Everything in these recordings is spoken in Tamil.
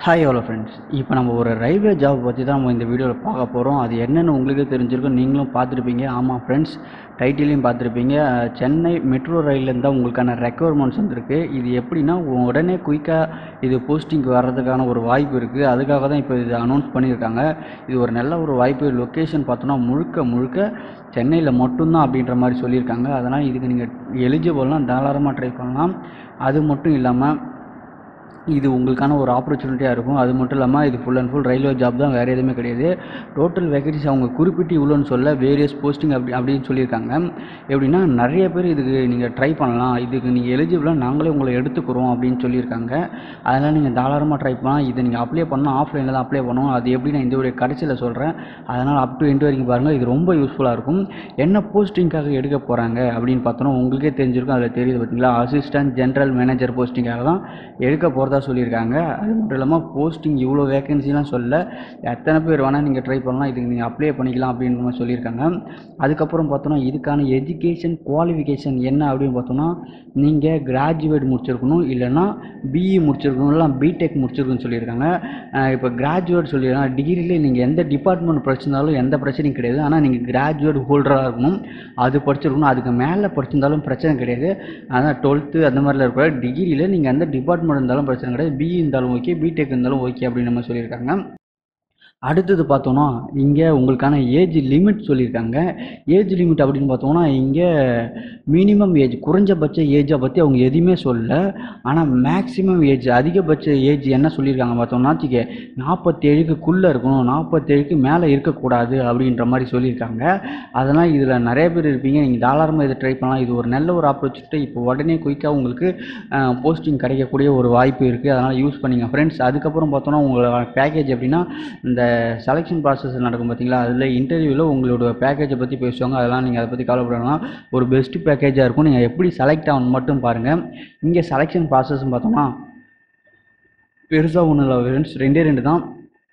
ஹாய் ஹலோ ஃப்ரெண்ட்ஸ் இப்போ நம்ம ஒரு ரயில்வே ஜாப் பற்றி தான் நம்ம இந்த வீடியோவில் பார்க்க போகிறோம் அது என்னென்னு உங்களுக்கே தெரிஞ்சிருக்கும் நீங்களும் பார்த்துருப்பீங்க ஆமாம் ஃப்ரெண்ட்ஸ் டைட்டிலையும் பார்த்துருப்பீங்க அஹ், சென்னை மெட்ரோ ரயில்லேருந்து தான் உங்களுக்கான ரெக்குவயர்மெண்ட்ஸ் வந்திருக்கு இது எப்படின்னா உடனே குயிக்காக இது போஸ்டிங்க்கு வர்றதுக்கான ஒரு வாய்ப்பு இருக்குது அதுக்காக தான் இப்போ இது அனௌன்ஸ் பண்ணியிருக்காங்க இது ஒரு நல்ல ஒரு வாய்ப்பு லொக்கேஷன் பார்த்தோன்னா முழுக்க முழுக்க சென்னையில் மட்டும்தான் அப்படின்ற மாதிரி சொல்லியிருக்காங்க அதனால் இதுக்கு நீங்கள் எலிஜிபிள்னால் தாராளமாக ட்ரை பண்ணலாம் அது மட்டும் இல்லாமல் இது உங்களுக்கான ஒரு ஆப்பர்ச்சுனிட்டியாக இருக்கும் அது மட்டும் இல்லாமல் இது full and full railway job தான் வேறு எதுவுமே கிடையாது டோட்டல் வேகன்சிஸ் அவங்க குறிப்பிட்டு இவ்வளோன்னு சொல்ல வேரியஸ் போஸ்டிங் அப்படி அப்படின்னு சொல்லியிருக்காங்க எப்படின்னா நிறைய பேர் இதுக்கு நீங்கள் ட்ரை பண்ணலாம் இதுக்கு நீங்கள் எலிஜிபிளாக நாங்களே உங்களை எடுத்துக்கிறோம் அப்படின்னு சொல்லியிருக்காங்க அதனால் நீங்கள் தாராளமாக ட்ரை பண்ணலாம் இதை நீங்கள் அப்ளை பண்ணால் ஆஃப்லைனில் தான் அப்ளை பண்ணணும் அது எப்படி நான் இந்த ஒரு கடைசியில் சொல்கிறேன் அதனால் அப் டு எண்ட் வரைக்கும் பாருங்கள் இது ரொம்ப யூஸ்ஃபுல்லாக இருக்கும் என்ன போஸ்டிங்காக எடுக்க போகிறாங்க அப்படின்னு பார்த்தோன்னா உங்களுக்கே தெரிஞ்சிருக்கும் அதில் தெரியுது பார்த்தீங்களா அசிஸ்டன்ட் ஜென்ரல் மேனேஜர் போஸ்டிங்காக தான் எடுக்க போகிறதா சொல்லியிருக்காங்க அது மட்டும் இல்லாமல் போஸ்டிங் இவ்வளோ வேகன்சிலாம் சொல்ல எத்தனை பேர் வேணால் நீங்கள் ட்ரை பண்ணலாம் இதுக்கு நீங்கள் அப்ளை பண்ணிக்கலாம் அப்படின்ற மாதிரி சொல்லியிருக்காங்க அதுக்கப்புறம் பார்த்தோன்னா இதுக்கான எஜுகேஷன் குவாலிஃபிகேஷன் என்ன அப்படின்னு பார்த்தோன்னா நீங்கள் கிராஜுவேட் முடிச்சிருக்கணும் இல்லைன்னா பிஇ முடிச்சிருக்கணும் இல்லை பிடெக் முடிச்சிருக்கணும்னு சொல்லியிருக்காங்க அஹ் இப்போ கிராஜுவேட் சொல்லியிருக்காங்க டிகிரியிலே நீங்கள் எந்த டிபார்ட்மெண்ட் படிச்சிருந்தாலும் எந்த பிரச்சனையும் கிடையாது ஆனால் நீங்கள் கிராஜுவேட் ஹோல்டராக இருக்கணும் அது படிச்சிருக்கணும் அதுக்கு மேலே படிச்சிருந்தாலும் பிரச்சனை கிடையாது அதான் டுவெல்த்து அந்த மாதிரிலாம் இருக்கிற டிகிரியில் நீங்கள் எந்த டிபார்ட்மெண்ட் இருந்தாலும் பிரச்சனை கிடையாது பிஇ இருந்தாலும் ஓகே பிடெக் இருந்தாலும் ஓகே அப்படின்னு நம்ம சொல்லியிருக்காங்க அடுத்தது பார்த்தோன்னா இங்கே உங்களுக்கான ஏஜ் லிமிட் சொல்லியிருக்காங்க ஏஜ் லிமிட் அப்படின்னு பார்த்தோம்னா இங்கே மினிமம் ஏஜ் குறைஞ்சபட்ச ஏஜை பற்றி அவங்க எதுவுமே சொல்லல ஆனால் மேக்ஸிமம் ஏஜ் அதிகபட்ச ஏஜ் என்ன சொல்லியிருக்காங்க பார்த்தோம்னா வச்சுக்க நாற்பத்தேழுக்குள்ளே இருக்கணும் நாற்பத்தேழுக்கு மேலே இருக்கக்கூடாது அப்படின்ற மாதிரி சொல்லியிருக்காங்க அதனால் இதில் நிறைய பேர் இருப்பீங்க நீங்கள் தாராளமாக இதை ட்ரை பண்ணலாம் இது ஒரு நல்ல ஒரு ஆப்பர்ச்சுனிட்டி இப்போ உடனே குயிக்காக உங்களுக்கு போஸ்டிங் கிடைக்கக்கூடிய ஒரு வாய்ப்பு இருக்குது அதனால் யூஸ் பண்ணிங்க ஃப்ரெண்ட்ஸ் அதுக்கப்புறம் பார்த்தோன்னா உங்களோட பேக்கேஜ் எப்படின்னா இந்த செலெக்ஷன் ப்ராசஸ் நடக்கும் பார்த்தீங்களா அதில் இன்டர்வியூவில் உங்களோட பேக்கேஜை பற்றி பேசுவாங்க அதெல்லாம் நீங்கள் அதை பற்றி கவலைப்படலாம் ஒரு பெஸ்ட் பேக்கேஜாக இருக்கும் நீங்கள் எப்படி செலக்ட் ஆகணும் மட்டும் பாருங்கள் இங்கே செலெக்ஷன் ப்ராசஸ்ன்னு பார்த்தோம்னா பெருசாக ஒன்றும் இல்லை ஃப்ரெண்ட்ஸ் ரெண்டே ரெண்டு தான்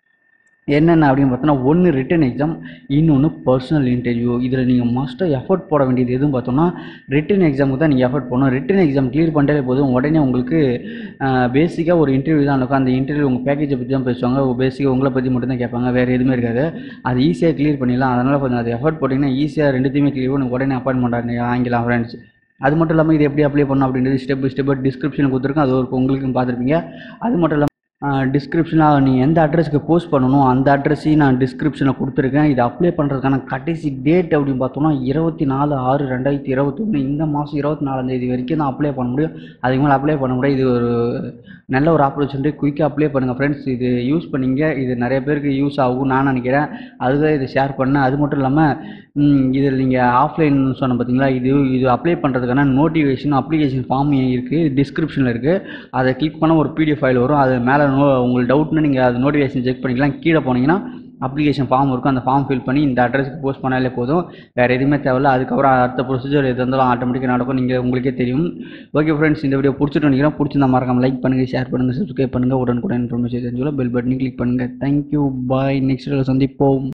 என்னென்ன அப்படின்னு பார்த்தோன்னா ஒன்று ரிட்டன் எக்ஸாம் இன்னொன்று பர்சனல் இன்டர்வியூ இதில் நீங்கள் மஸ்ட்டாக எஃபர்ட் போட வேண்டியது எதுவும் பார்த்தோன்னா ரிட்டன் எக்ஸாமுக்கு தான் நீங்கள் எஃபர்ட் போடணும் ரிட்டன் எக்ஸாம் கிளியர் பண்ணிட்டாலே போதும் உடனே உங்களுக்கு பேசிக்காக ஒரு இன்டர்வியூ தான் இருக்கும் அந்த இன்டர்வியூ உங்கள் பேக்கேஜை பற்றி தான் பேசுவாங்க பேசிக்காக உங்களை பற்றி மட்டும் தான் கேட்பாங்க வேறு எதுவுமே இருக்காது அது ஈஸியாக கிளியர் பண்ணிடலாம் அதனால் கொஞ்சம் அது எஃபர்ட் போட்டிங்கன்னா ஈஸியாக ரெண்டுத்தையுமே கிளியர் பண்ணி உடனே அப்பாயின்மெண்ட் ஆங்கிலாம் ஃப்ரெண்ட்ஸ் அது மட்டும் இல்லாமல் இது எப்படி அப்ளை பண்ணணும் அப்படின்றது ஸ்டெப் பை ஸ்டெப்பாக டிஸ்கிரிப்ஷனில் கொடுத்துருக்கேன் அது ஒரு உங்களுக்கும் பார்த்துருப்பீங்க அது மட்டும் இல்லாமல் டிஸ்கிரிப்ஷனில் நீங்கள் எந்த அட்ரஸ்க்கு போஸ்ட் பண்ணணும் அந்த அட்ரஸையும் நான் டிஸ்கிரிப்ஷனில் கொடுத்துருக்கேன் இது அப்ளை பண்ணுறதுக்கான கடைசி டேட் அப்படின்னு பார்த்தோம்னா இருபத்தி நாலு ஆறு ரெண்டாயிரத்தி இருபத்தொன்று இந்த மாதம் இருபத்தி நாலாந்தேதி வரைக்கும் தான் அப்ளை பண்ண முடியும் அதுக்கு மேலே அப்ளை பண்ண முடியாது இது ஒரு நல்ல ஒரு ஆப்பர்ச்சுனிட்டி குயிக்காக அப்ளை பண்ணுங்கள் ஃப்ரெண்ட்ஸ் இது யூஸ் பண்ணிங்க இது நிறைய பேருக்கு யூஸ் ஆகும் நான் நினைக்கிறேன் அதுதான் இதை ஷேர் பண்ணேன் அது மட்டும் இல்லாமல் இதில் நீங்கள் ஆஃப்லைன் சொன்ன பார்த்தீங்களா இது இது அப்ளை பண்ணுறதுக்கான நோட்டிஃபிகேஷன் அப்ளிகேஷன் ஃபார்ம் இருக்குது டிஸ்கிரிப்ஷனில் இருக்குது அதை கிளிக் பண்ண ஒரு பிடிஎஃப் ஃபைல் வரும் அது மேலே நோ உங்களுக்கு டவுட்னு நீங்கள் அது நோட்டிஃபிகேஷன் செக் பண்ணிக்கலாம் கீழே போனீங்கன்னா அப்ளிகேஷன் ஃபார்ம் இருக்கும் அந்த ஃபார்ம் ஃபில் பண்ணி இந்த அட்ரஸ்க்கு போஸ்ட் பண்ணாலே போதும் வேறு எதுவுமே தேவையில்ல அதுக்கப்புறம் அடுத்த ப்ரொசீஜர் எது இருந்தாலும் ஆட்டோமேட்டிக்காக நடக்கும் நீங்கள் உங்களுக்கே தெரியும் ஓகே ஃப்ரெண்ட்ஸ் இந்த வீடியோ பிடிச்சிட்டு நினைக்கிறேன் பிடிச்சிருந்தா மறக்காம லைக் பண்ணுங்கள் ஷேர் பண்ணுங்கள் சப்ஸ்கிரைப் பண்ணுங்கள் உடனுக்குடன் இன்ஃபர்மேஷன் தெரிஞ்சுக்கலாம் பெல் பட்டனையும் கிளிக் பண்ணுங்கள் தேங்க்யூ பாய் நெக்ஸ்ட் சந்திப்போம்